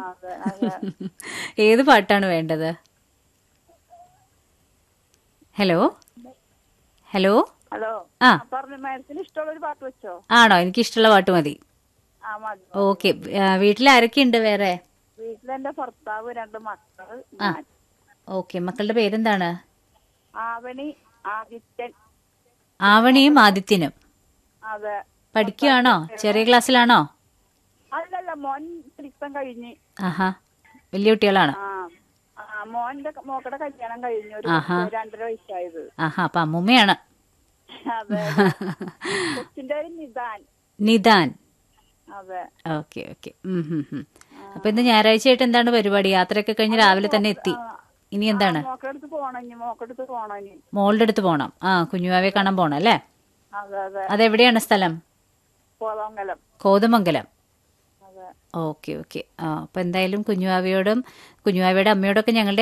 അതെ അതെ ഏത് പാട്ടാണ് വേണ്ടത് ഹലോ ഹലോ ഹലോ ആ. പറഞ്ഞു മാഡത്തിന് ഇഷ്ടമുള്ള ഒരു പാട്ട് വെച്ചോ ആണോ എനിക്ക് ഇഷ്ടമുള്ള പാട്ട് മതി ആ മതി ഓക്കെ വീട്ടിൽ ആരൊക്കെയുണ്ട് വേറെ വീട്ടിലെന്റെ ഭർത്താവ് രണ്ട് മക്കള് ആ. ഞാൻ ഓക്കെ മക്കളുടെ പേരെന്താണ് ആവണി ആദിത്യൻ ആവണിയും ആദിത്യനും അതെ പഠിക്കുകയാണോ ചെറിയ ക്ലാസ്സിലാണോ അല്ലല്ല മോൻ പഠിത്തം കഴിഞ്ഞ് ആഹാ വലിയ കുട്ടികളാണ് ആ ആ മോന്റെ മോക്കടെ കല്യാണം കഴിഞ്ഞു ഒരു ആഹാ. രണ്ടര വയസ്സായത് ആഹാ അപ്പൊ അമ്മൂമ്മയാണ് അതെ കൊച്ചിന്റെ ഒരു നിദാൻ നിദാൻ അതെ ഓക്കെ ഓക്കെ അപ്പൊ ഇന്ന് ഞായറാഴ്ചയായിട്ട് എന്താണ് പരിപാടി യാത്രയൊക്കെ കഴിഞ്ഞ് രാവിലെ തന്നെ എത്തി ഇനി എന്താണ് മോക്കടുത്ത് പോണം ഇനി മോക്കടുത്ത് പോണം ഇനി മോളുടെ അടുത്ത് പോണം ആ കുഞ്ഞുവാവെ കാണാൻ പോണം അല്ലേ അതെ അതെ അതെവിടെയാണ് സ്ഥലം കോതമംഗലം കോതമംഗലം അതെ ഓക്കെ ഓക്കെ ആ അപ്പൊ എന്തായാലും കുഞ്ഞുവാവയോടും കുഞ്ഞുവാവയുടെ അമ്മയോടൊക്കെ ഞങ്ങളുടെ